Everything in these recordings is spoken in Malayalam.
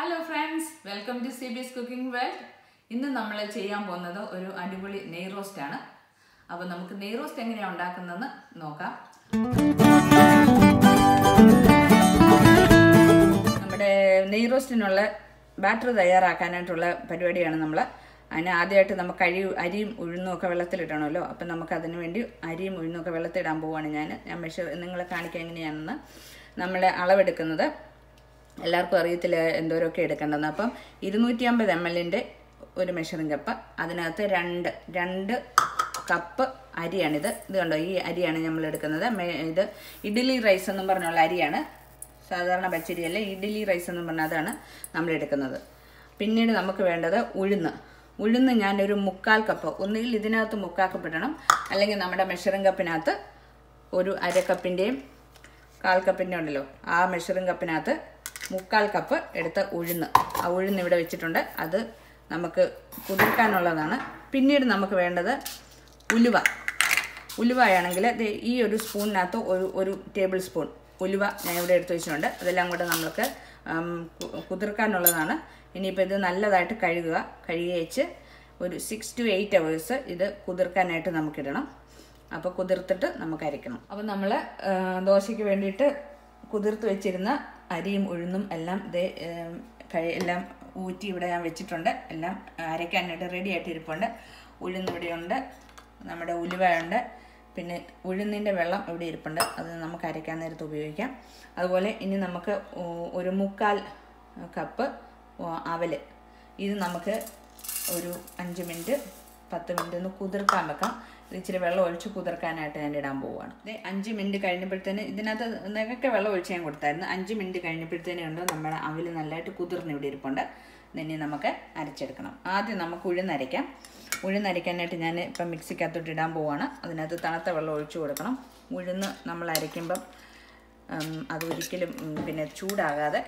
Hello friends welcome to C B S cooking world ഇന്ന് നമ്മൾ ചെയ്യാൻ പോകുന്നത് ഒരു അടിപൊളി നെയ് റോസ്റ്റ് ആണ് അപ്പോൾ നമുക്ക് നെയ് റോസ്റ്റ് എങ്ങനെയാണ് ഉണ്ടാക്കുന്നതെന്ന് നോക്കാം നമ്മുടെ നെയ് റോസ്റ്റിനുള്ള ബാറ്റർ തയ്യാറാക്കാനായിട്ടുള്ള പരിപാടിയാണ് നമ്മൾ അതിന് ആദ്യമായിട്ട് നമുക്ക് അരി അരിയും ഉഴുന്നും ഒക്കെ വെള്ളത്തിലിടണമല്ലോ അപ്പം നമുക്ക് അതിന് വേണ്ടി അരിയും ഉഴുന്നും ഒക്കെ വെള്ളത്തിലിടാൻ പോവുകയാണ് ഞാൻ ഞാൻ മെഷർ നിങ്ങളെ കാണിക്കാൻ എങ്ങനെയാണെന്ന് നമ്മൾ അളവെടുക്കുന്നത് എല്ലാവർക്കും അറിയത്തില്ല എന്തോരമൊക്കെ എടുക്കേണ്ടതെന്ന് അപ്പം ഇരുന്നൂറ്റി അമ്പത് എം എല്ലിൻ്റെ ഒരു മെഷറിംഗ് കപ്പ് അതിനകത്ത് രണ്ട് രണ്ട് കപ്പ് അരിയാണിത് ഇത് കണ്ടോ ഈ അരിയാണ് നമ്മൾ എടുക്കുന്നത് മേ- ഇത് ഇഡ്ഡലി റൈസ് എന്നും പറഞ്ഞുള്ള അരിയാണ് സാധാരണ പച്ചരിയല്ല ഇഡ്ഡലി റൈസ് എന്നും പറഞ്ഞ അതാണ് നമ്മൾ എടുക്കുന്നത് പിന്നീട് നമുക്ക് വേണ്ടത് ഉഴുന്ന് ഉഴുന്ന് ഞാനൊരു മുക്കാൽ കപ്പ് ഒന്നുകിൽ ഇതിനകത്ത് മുക്കാൽ കപ്പ് ഇടണം അല്ലെങ്കിൽ നമ്മുടെ മെഷറിംഗ് കപ്പിനകത്ത് ഒരു അര കപ്പിൻ്റെയും കാൽ കപ്പിൻ്റെ ഉണ്ടല്ലോ ആ മെഷറിംഗ് കപ്പിനകത്ത് മുക്കാൽ കപ്പ് എടുത്ത ഉഴുന്ന് ആ ഉഴുന്ന് ഇവിടെ വെച്ചിട്ടുണ്ട് അത് നമുക്ക് കുതിർക്കാനുള്ളതാണ് പിന്നീട് നമുക്ക് വേണ്ടത് ഉലുവ ഉലുവയാണെങ്കിൽ ദേ ഈ ഒരു സ്പൂണിനകത്ത് ഒരു ഒരു ടേബിൾ സ്പൂൺ ഉലുവ ഞാൻ ഇവിടെ എടുത്ത് വെച്ചിട്ടുണ്ട് അതെല്ലാം കൂടെ നമുക്ക് ഉം, കു- കുതിർക്കാനുള്ളതാണ് ഇനിയിപ്പോൾ ഇത് നല്ലതായിട്ട് കഴുകുക കഴുകി വെച്ച് ഒരു സിക്സ് ടു എയ്റ്റ് അവേഴ്സ് ഇത് കുതിർക്കാനായിട്ട് നമുക്കിടണം അപ്പോൾ കുതിർത്തിട്ട് നമുക്ക് അരയ്ക്കണം അപ്പോൾ നമ്മൾ ദോശയ്ക്ക് വേണ്ടിയിട്ട് കുതിർത്ത് വെച്ചിരുന്ന അരിയും ഉഴുന്നും എല്ലാം ഇതേ ഏം, കഴി- എല്ലാം ഊറ്റി ഇവിടെ ഞാൻ വെച്ചിട്ടുണ്ട് എല്ലാം അരയ്ക്കാനായിട്ട് റെഡി ആയിട്ട് ഇരിപ്പുണ്ട് ഉഴുന്ന് ഇവിടെയുണ്ട് നമ്മുടെ ഉലുവയുണ്ട് പിന്നെ ഉഴുന്നിൻ്റെ വെള്ളം ഇവിടെ ഇരിപ്പുണ്ട് അത് നമുക്ക് അരയ്ക്കാൻ നേരത്ത് ഉപയോഗിക്കാം അതുപോലെ ഇനി നമുക്ക് ഒ- ഒരു മുക്കാൽ കപ്പ് അവൽ ഇത് നമുക്ക് ഒരു അഞ്ച് മിനിറ്റ് പത്ത് മിനിറ്റ് ഒന്ന് കുതിർക്കാൻ വെക്കാം ഇത് ഇച്ചിരി വെള്ളം ഒഴിച്ച് കുതിർക്കാനായിട്ട് ഞാൻ ഇടാൻ പോവുകയാണ് ഇത് അഞ്ച് മിനിറ്റ് കഴിഞ്ഞപ്പോഴത്തേന് ഇതിനകത്ത് നിങ്ങൾക്കൊക്കെ വെള്ളം ഒഴിച്ച് ഞാൻ കൊടുത്തായിരുന്നു അഞ്ച് മിനിറ്റ് കഴിഞ്ഞപ്പോഴത്തേനും ഉണ്ടോ നമ്മുടെ അവിൽ നല്ലതായിട്ട് കുതിർന്ന് ഇവിടെ ഇരിപ്പുണ്ട് ഇനി നമുക്ക് അരച്ചെടുക്കണം ആദ്യം നമുക്ക് ഉഴുന്നരയ്ക്കാം ഉഴുന്നരയ്ക്കാനായിട്ട് ഞാൻ ഇപ്പം മിക്സിക്കകത്തോട്ട് ഇടാൻ പോവുകയാണ് അതിനകത്ത് തണുത്ത വെള്ളം ഒഴിച്ചു കൊടുക്കണം ഉഴുന്ന് നമ്മൾ അരയ്ക്കുമ്പം ഉം, അത് ഒരിക്കലും ഉം, പിന്നെ ചൂടാകാതെ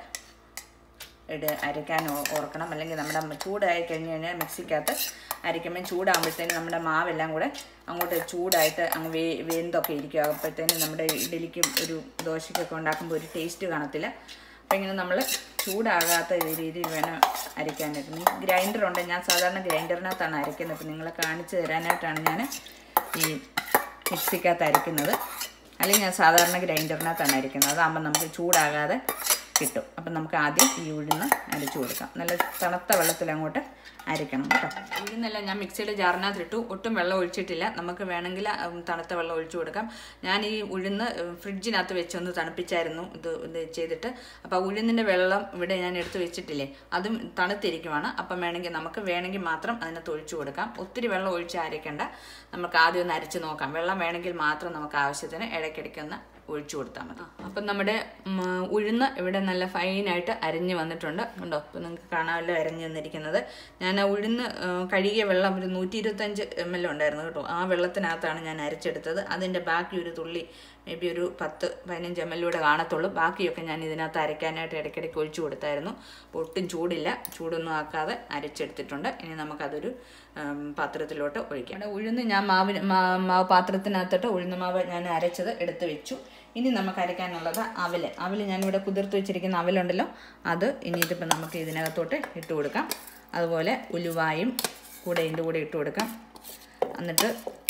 ഇട് അരയ്ക്കാൻ ഓ- ഓർക്കണം അല്ലെങ്കിൽ നമ്മുടെ മ- ചൂടായി കഴിഞ്ഞ് കഴിഞ്ഞാൽ മിക്സിക്കകത്ത് അരയ്ക്കുമ്പോൾ ചൂടാകുമ്പോഴത്തേനും നമ്മുടെ മാവെല്ലാം കൂടെ അങ്ങോട്ട് ചൂടായിട്ട് അങ്ങ് വേ വെന്തൊക്കെ ഇരിക്കും അപ്പോഴത്തേനും നമ്മുടെ ഇഡലിക്കും ഒരു ദോശയ്ക്കൊക്കെ ഉണ്ടാക്കുമ്പോൾ ഒരു ടേസ്റ്റ് കാണത്തില്ല അപ്പോൾ ഇങ്ങനെ നമ്മൾ ചൂടാകാത്ത രീതിയിൽ വേണം അരയ്ക്കാനായിട്ട് നിങ്ങൾക്ക് ഗ്രൈൻഡർ ഉണ്ട് ഞാൻ സാധാരണ ഗ്രൈൻഡറിനകത്താണ് അരയ്ക്കുന്നത് അപ്പോൾ നിങ്ങളെ കാണിച്ചു തരാനായിട്ടാണ് ഞാൻ ഈ മിക്സിക്കകത്ത് അരയ്ക്കുന്നത് അല്ലെങ്കിൽ ഞാൻ സാധാരണ ഗ്രൈൻഡറിനകത്താണ് അരയ്ക്കുന്നത് അതാകുമ്പോൾ നമുക്ക് ചൂടാകാതെ കിട്ടും അപ്പം നമുക്ക് ആദ്യം ഈ ഉഴുന്ന് അരച്ചു കൊടുക്കാം നല്ല തണുത്ത വെള്ളത്തിൽ അങ്ങോട്ട് അരയ്ക്കണം കേട്ടോ ഉഴുന്നെല്ലാം ഞാൻ മിക്സിയുടെ ജാറിനകത്തിട്ടു ഒട്ടും വെള്ളം ഒഴിച്ചിട്ടില്ല നമുക്ക് വേണമെങ്കിൽ ഉം, തണുത്ത വെള്ളം ഒഴിച്ചു കൊടുക്കാം ഞാൻ ഈ ഉഴുന്ന് ഉം, ഫ്രിഡ്ജിനകത്ത് വെച്ചൊന്ന് തണുപ്പിച്ചായിരുന്നു ഇത് ഇത് ചെയ്തിട്ട് അപ്പോൾ ഉഴുന്നിൻ്റെ വെള്ളം ഇവിടെ ഞാൻ എടുത്ത് വെച്ചിട്ടില്ലേ അതും തണുത്തിരിക്കുവാണ് അപ്പം വേണമെങ്കിൽ നമുക്ക് വേണമെങ്കിൽ മാത്രം അതിനകത്ത് ഒഴിച്ചു കൊടുക്കാം ഒത്തിരി വെള്ളം ഒഴിച്ച് അരയ്ക്കേണ്ട നമുക്ക് ആദ്യം ഒന്ന് അരച്ച് നോക്കാം വെള്ളം വേണമെങ്കിൽ മാത്രം നമുക്ക് ആവശ്യത്തിന് ഇടയ്ക്കിടയ്ക്കൊന്ന് ഒഴിച്ചു കൊടുത്താൽ മതി അപ്പം നമ്മുടെ ഉം, ഉഴുന്ന് ഇവിടെ നല്ല ഫൈനായിട്ട് അരിഞ്ഞ് വന്നിട്ടുണ്ട് ഉണ്ടോ ഇപ്പം നിങ്ങൾക്ക് കാണാമല്ലോ അരിഞ്ഞ് വന്നിരിക്കുന്നത് ഞാൻ ആ ഉഴുന്ന് ആ, കഴുകിയ വെള്ളം ഒരു നൂറ്റി ഇരുപത്തഞ്ച് എം എൽ ഉണ്ടായിരുന്നു കേട്ടോ ആ വെള്ളത്തിനകത്താണ് ഞാൻ അരച്ചെടുത്തത് അതിൻ്റെ ബാക്കി ഒരു തുള്ളി മേ ബി ഒരു പത്ത് പതിനഞ്ച് എം എല്ലൂടെ കാണത്തുള്ളൂ ബാക്കിയൊക്കെ ഞാൻ ഇതിനകത്ത് അരയ്ക്കാനായിട്ട് ഇടയ്ക്കിടയ്ക്ക് ഒഴിച്ചു കൊടുത്തായിരുന്നു അപ്പോൾ ഒട്ടും ചൂടില്ല ചൂടൊന്നും ആക്കാതെ അരച്ചെടുത്തിട്ടുണ്ട് ഇനി നമുക്കതൊരു ഉം, പാത്രത്തിലോട്ട് ഒഴിക്കാം ഇവിടെ ഉഴുന്ന് ഞാൻ മാവിന് മാ- മാവ് പാത്രത്തിനകത്തിട്ട് ഉഴുന്ന് മാവ് ഞാൻ അരച്ചത് എടുത്ത് വെച്ചു ഇനി നമുക്ക് അരയ്ക്കാനുള്ളത് അവല് അവല് ഞാനിവിടെ കുതിർത്ത് വെച്ചിരിക്കുന്ന അവലുണ്ടല്ലോ അത് ഇനി ഇതിപ്പോൾ നമുക്ക് ഇതിനകത്തോട്ട് ഇട്ട് കൊടുക്കാം അതുപോലെ ഉലുവായും കൂടെ ഇതിൻ്റെ കൂടെ ഇട്ട് കൊടുക്കാം എന്നിട്ട്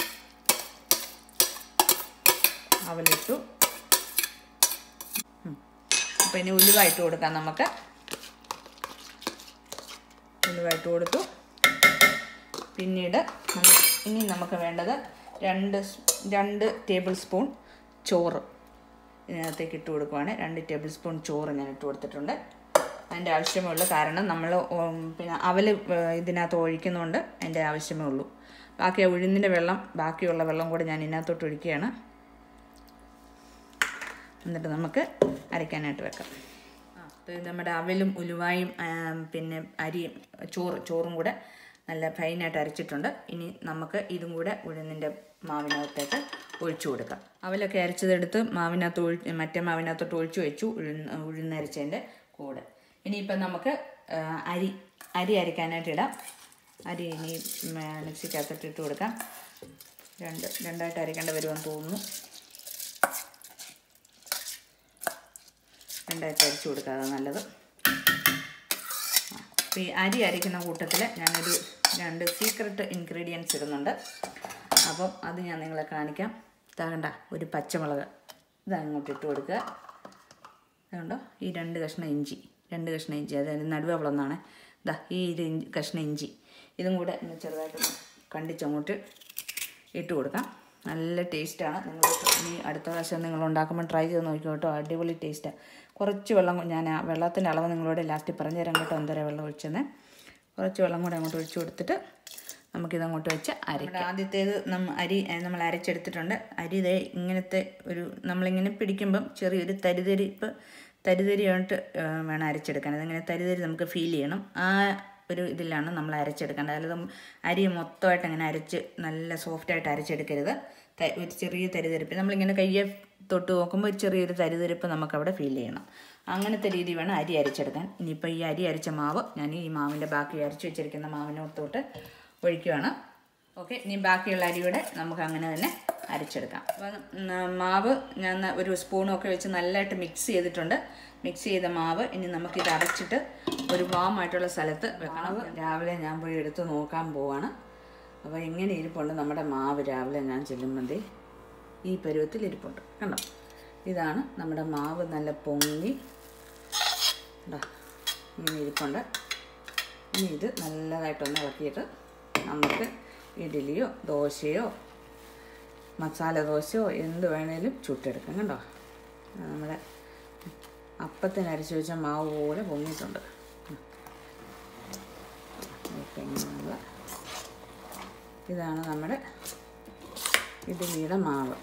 അവലിട്ടു അപ്പോൾ ഇനി ഉലുവ ഇട്ട് കൊടുക്കാം നമുക്ക് ഉലുവ ഇട്ട് കൊടുത്തു പിന്നീട് നമുക്ക് ഇനി നമുക്ക് വേണ്ടത് രണ്ട് സ്- രണ്ട് ടേബിൾ സ്പൂൺ ചോറ് ഇതിനകത്തേക്ക് ഇട്ട് കൊടുക്കുവാണ് രണ്ട് ടേബിൾ സ്പൂൺ ചോറ് ഞാൻ ഇട്ട് കൊടുത്തിട്ടുണ്ട് അതിൻ്റെ ആവശ്യമേ ഉള്ളൂ കാരണം നമ്മൾ പിന്നെ അവൽ ഇതിനകത്ത് ഒഴിക്കുന്നുണ്ട് അതിൻ്റെ ആവശ്യമേ ഉള്ളൂ ബാക്കി ആ ഉഴുന്നിൻ്റെ വെള്ളം ബാക്കിയുള്ള വെള്ളം കൂടെ ഞാൻ ഇതിനകത്തോട്ട് ഒഴിക്കുകയാണ് എന്നിട്ട് നമുക്ക് അരയ്ക്കാനായിട്ട് വെക്കാം ആ അപ്പോൾ ഇത് നമ്മുടെ അവലും ഉലുവായും ആ, പിന്നെ അരിയും ചോറ് ചോറും കൂടെ നല്ല ഫൈനായിട്ട് അരച്ചിട്ടുണ്ട് ഇനി നമുക്ക് ഇതും കൂടെ ഉഴുന്നിൻ്റെ മാവിനകത്തേക്ക് ഒഴിച്ചു കൊടുക്കാം അവലൊക്കെ അരച്ചതെടുത്ത് മാവിനകത്ത് ഒഴി മറ്റേ മാവിനകത്തോട്ട് ഒഴിച്ചു വെച്ചു ഉഴുന്ന് ഉഴുന്നരച്ചതിൻ്റെ കൂടെ ഇനിയിപ്പം നമുക്ക് ആ, അരി അരി അരയ്ക്കാനായിട്ട് ഇടാം അരി ഇനി ഉം, മിക്സിക്കകത്തോട്ട് ഇട്ട് കൊടുക്കാം രണ്ട് രണ്ടായിട്ട് അരയ്ക്കേണ്ട വരുമെന്ന് തോന്നുന്നു രണ്ടായിട്ട് അരിച്ചു കൊടുക്കുക അതാണ് നല്ലത് അപ്പോൾ ഈ അരി അരയ്ക്കുന്ന കൂട്ടത്തിൽ ഞാനൊരു രണ്ട് സീക്രട്ട് ഇൻഗ്രീഡിയൻസ് ഇടുന്നുണ്ട് അപ്പം അത് ഞാൻ നിങ്ങളെ കാണിക്കാം ഇതാകണ്ട ഒരു പച്ചമുളക് ഇത് അങ്ങോട്ട് ഇട്ട് കൊടുക്കുക അതുകൊണ്ടോ ഈ രണ്ട് കഷ്ണം ഇഞ്ചി രണ്ട് കഷ്ണം ഇഞ്ചി അതായത് നടുവളന്നാണ് ഇതാ ഈ ഒരു ഇഞ്ചി കഷ്ണം ഇഞ്ചി ഇതും കൂടെ ഒന്ന് ചെറുതായിട്ട് കണ്ടിച്ചങ്ങോട്ട് ഇട്ട് കൊടുക്കാം നല്ല ടേസ്റ്റാണ് നിങ്ങൾ ഇനി അടുത്ത പ്രാവശ്യം നിങ്ങൾ ഉണ്ടാക്കുമ്പോൾ ട്രൈ ചെയ്ത് നോക്കിക്കോ കേട്ടോ അടിപൊളി ടേസ്റ്റാണ് കുറച്ച് വെള്ളം കൊ- ഞാൻ ആ വെള്ളത്തിൻ്റെ അളവ് നിങ്ങളോട് ലാസ്റ്റ് പറഞ്ഞു തരാം കേട്ടോ എന്തോരം വെള്ളം ഒഴിച്ചെന്ന് കുറച്ച് വെള്ളം കൂടെ അങ്ങോട്ട് ഒഴിച്ച് കൊടുത്തിട്ട് നമുക്കിതങ്ങോട്ട് വെച്ച് അരയ്ക്കാം ആദ്യത്തേത് നമ്മ അരി ഏ, നമ്മൾ അരച്ചെടുത്തിട്ടുണ്ട് അരി ഇതേ ഇങ്ങനത്തെ ഒരു നമ്മളിങ്ങനെ പിടിക്കുമ്പം ചെറിയൊരു തരിതരിപ്പ് തരിതരിയായിട്ട് ഏ, വേണം അരച്ചെടുക്കാൻ അതിങ്ങനെ തരിതരി നമുക്ക് ഫീൽ ചെയ്യണം ആ ഒരു ഇതിലാണ് നമ്മൾ അരച്ചെടുക്കേണ്ടത് അല്ലാതെ നമ്മ- അരി മൊത്തമായിട്ട് അങ്ങനെ അരച്ച് നല്ല സോഫ്റ്റായിട്ട് അരച്ചെടുക്കരുത് ത- ഒരു ചെറിയ തരിതരിപ്പ് നമ്മളിങ്ങനെ കയ്യെ തൊട്ട് നോക്കുമ്പോൾ ഒരു ചെറിയൊരു തരിതരിപ്പ് നമുക്കവിടെ ഫീൽ ചെയ്യണം അങ്ങനത്തെ രീതി വേണം അരി അരച്ചെടുക്കാൻ ഇനിയിപ്പോൾ ഈ അരി അരച്ച മാവ് ഞാൻ ഈ മാവിൻ്റെ ബാക്കി അരച്ച് വെച്ചിരിക്കുന്ന മാവിനോത്തോട്ട് ഒഴിക്കുകയാണ് ഓക്കെ ഇനി ബാക്കിയുള്ള അരിയുടെ നമുക്ക് അങ്ങനെ തന്നെ അരച്ചെടുക്കാം അപ്പം ഉം, മാവ് ഞാൻ ഒരു സ്പൂണൊക്കെ വെച്ച് നല്ലതായിട്ട് മിക്സ് ചെയ്തിട്ടുണ്ട് മിക്സ് ചെയ്ത മാവ് ഇനി നമുക്കിത് അരച്ചിട്ട് ഒരു വാം ആയിട്ടുള്ള സ്ഥലത്ത് വെക്കണം രാവിലെ ഞാൻ പോയി എടുത്ത് നോക്കാൻ പോവാണ് അപ്പോൾ എങ്ങനെ ഇരിപ്പുണ്ട് നമ്മുടെ മാവ് രാവിലെ ഞാൻ ചെല്ലുമ്പോൾ ഈ പരുവത്തിൽ ഇരിപ്പുണ്ട് കണ്ടോ ഇതാണ് നമ്മുടെ മാവ് നല്ല പൊങ്ങി കണ്ടോ ഇങ്ങനെ ഇരിപ്പുണ്ട് ഇനി ഇത് നല്ലതായിട്ടൊന്ന് ഇളക്കിയിട്ട് നമുക്ക് ഇഡ്ഡലിയോ ദോശയോ മസാല ദോശയോ എന്ത് വേണേലും ചുട്ടെടുക്കാം കണ്ടോ അത് നമ്മുടെ അപ്പത്തിന് അരച്ച് വെച്ച മാവ് പോലെ പൊങ്ങിയിട്ടുണ്ട് ഉം. ഇപ്പം ഇങ്ങനെയുള്ള ഇതാണ് നമ്മുടെ ഇഡ്ഡലിയുടെ മാവ്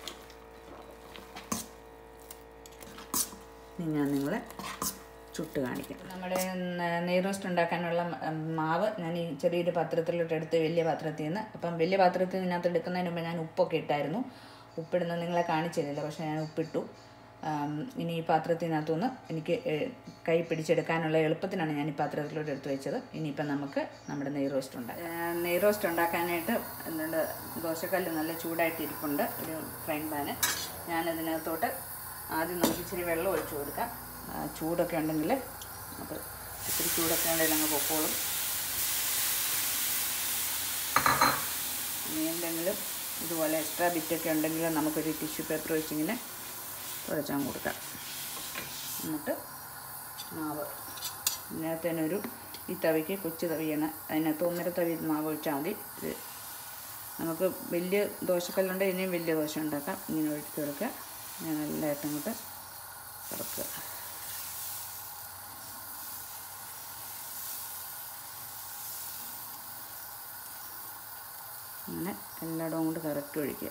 ഇനി ഞാൻ നിങ്ങളെ ചുട്ട് കാണിക്കാം നമ്മുടെ ന- നെയ് റോസ്റ്റ് ഉണ്ടാക്കാനുള്ള മ- മാവ് ഞാൻ ഈ ചെറിയൊരു പാത്രത്തിലോട്ട് എടുത്ത് വലിയ പാത്രത്തിൽ നിന്ന് അപ്പം വലിയ പാത്രത്തിൽ നിന്നകത്ത് എടുക്കുന്നതിന് മുമ്പ് ഞാൻ ഉപ്പൊക്കെ ഇട്ടായിരുന്നു ഉപ്പിടുന്നത് നിങ്ങളെ കാണിച്ചില്ല പക്ഷേ ഞാൻ ഉപ്പിട്ടു ആം, ഇനി ഈ പാത്രത്തിനകത്തുനിന്ന് എനിക്ക് എ- കൈ പിടിച്ചെടുക്കാനുള്ള എളുപ്പത്തിനാണ് ഞാൻ ഈ പാത്രത്തിലോട്ട് എടുത്ത് വെച്ചത് ഇനിയിപ്പം നമുക്ക് നമ്മുടെ നെയ് റോസ്റ്റ് ഉണ്ടാക്കാം നെയ് റോസ്റ്റ് ഉണ്ടാക്കാനായിട്ട് എന്തുണ്ട് ദോശക്കല്ല് നല്ല ചൂടായിട്ട് ഇരിപ്പുണ്ട് ഒരു ഫ്രൈ പാന് ഞാനതിനകത്തോട്ട് ആദ്യം നമുക്ക് ഇച്ചിരി വെള്ളം ഒഴിച്ചു കൊടുക്കാം ആ, ചൂടൊക്കെ ഉണ്ടെങ്കിൽ അത് ഇത്തിരി ചൂടൊക്കെ ഉണ്ടെങ്കിൽ അങ്ങ് പൊക്കോളും ഇനി എന്തെങ്കിലും ഇതുപോലെ എക്സ്ട്രാ ബിറ്റൊക്കെ ഉണ്ടെങ്കിൽ നമുക്കൊരു ടിഷ്യൂ പേപ്പർ വെച്ചിങ്ങനെ തുടച്ചാൻ കൊടുക്കാം എന്നിട്ട് മാവ് ഇതിനകത്ത് തന്നെ ഒരു ഈ തവിക്ക് കൊച്ചു തവിയാണ് അതിനകത്ത് ഒന്നര തവി മാവ് ഒഴിച്ചാൽ മതി ഇത് നമുക്ക് വലിയ ദോശക്കല്ലുണ്ടെങ്കിൽ ഇനിയും വലിയ ദോശ ഉണ്ടാക്കാം ഇങ്ങനെ ഒഴിച്ച് കൊടുക്കുക ഞാൻ നല്ലതായിട്ട് അങ്ങോട്ട് കിടക്കുക അങ്ങനെ എല്ലായിടവും കൊണ്ട് കറക്റ്റ് ഒഴിക്കുക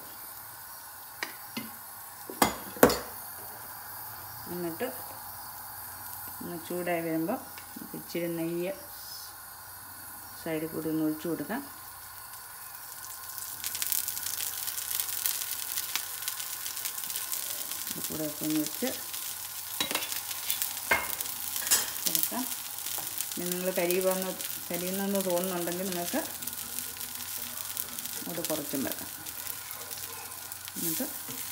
എന്നിട്ട് ഒന്ന് ചൂടായി വരുമ്പോൾ നമുക്ക് ഇച്ചിരി നെയ്യ് സൈഡിൽ കൂടി ഒന്ന് ഒഴിച്ചു കൊടുക്കാം ഇത് കൂടെ ഒക്കെ ഒന്ന് വെച്ച് കൊടുക്കാം ഇനി നിങ്ങൾ കരിയുമെന്ന് കരിയുന്നെന്ന് തോന്നുന്നുണ്ടെങ്കിൽ നിങ്ങൾക്ക് അത് കുറച്ചും വെക്കാം എന്നിട്ട്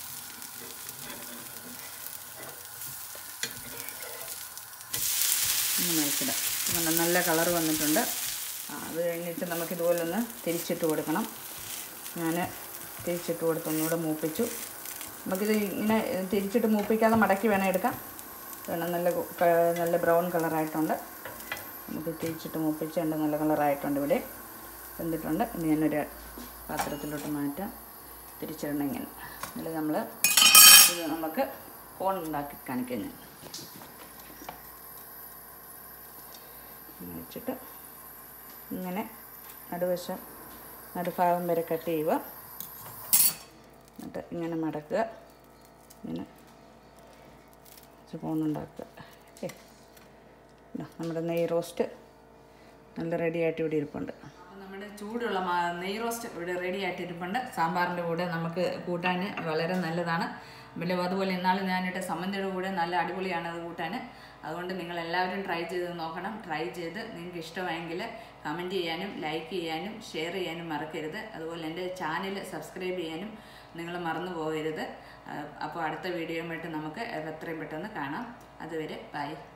ഒന്ന് നയിച്ചിടാം ഇങ്ങനെ നല്ല കളർ വന്നിട്ടുണ്ട് ആ, അത് കഴിഞ്ഞിട്ട് നമുക്കിതുപോലെ ഒന്ന് തിരിച്ചിട്ട് കൊടുക്കണം ഞാൻ തിരിച്ചിട്ട് കൊടുത്ത് ഒന്നുകൂടെ മൂപ്പിച്ചു നമുക്കിത് ഇങ്ങനെ തിരിച്ചിട്ട് മൂപ്പിക്കാതെ മടക്കി വേണം എടുക്കാം വേണം നല്ല ഗു- ക- നല്ല ബ്രൗൺ കളറായിട്ടുണ്ട് നമുക്ക് തിരിച്ചിട്ട് മൂപ്പിച്ചുണ്ട് നല്ല കളറായിട്ടുണ്ട് ഇവിടെ വെന്തിട്ടുണ്ട് ഇനി ഞാനൊരു പാത്രത്തിലോട്ട് മാറ്റാം തിരിച്ചിടണം ഇങ്ങനെ എന്നിട്ട് നമ്മൾ ഇത് നമുക്ക് ഫോൺ ഉണ്ടാക്കി കാണിക്കാം ഞാൻ ഇങ്ങനെ വെച്ചിട്ട് ഇങ്ങനെ നടുവശം നടുഭാഗം വരെ കട്ട് ചെയ്യുക എന്നിട്ട് ഇങ്ങനെ മടക്കുക ഇങ്ങനെ സ്പൂണുണ്ടാക്കുക ഏ ഇതാ നമ്മുടെ നെയ് റോസ്റ്റ് നല്ല റെഡി ആയിട്ട് ഇവിടെ ഇരിപ്പുണ്ട് നമ്മുടെ ചൂടുള്ള മാ- നെയ് റോസ്റ്റ് ഇവിടെ റെഡി ആയിട്ട് ഇരിപ്പുണ്ട് സാമ്പാറിൻ്റെ കൂടെ നമുക്ക് കൂട്ടാൻ വളരെ നല്ലതാണ് പിന്നെ അതുപോലെ ഇന്നാൾ ഞാനിട്ട് സമ്മന്തിയുടെ കൂടെ നല്ല അടിപൊളിയാണ് അത് കൂട്ടാൻ അതുകൊണ്ട് നിങ്ങൾ എല്ലാവരും ട്രൈ ചെയ്ത് നോക്കണം ട്രൈ ചെയ്ത് നിങ്ങൾക്ക് ഇഷ്ടമായെങ്കിൽ കമൻറ്റ് ചെയ്യാനും ലൈക്ക് ചെയ്യാനും ഷെയർ ചെയ്യാനും മറക്കരുത് അതുപോലെ എൻ്റെ ചാനൽ സബ്സ്ക്രൈബ് ചെയ്യാനും നിങ്ങൾ മറന്നു പോകരുത് അപ്പോൾ അടുത്ത വീഡിയോയുമായിട്ട് നമുക്ക് എത്രയും പെട്ടെന്ന് കാണാം അതുവരെ ബൈ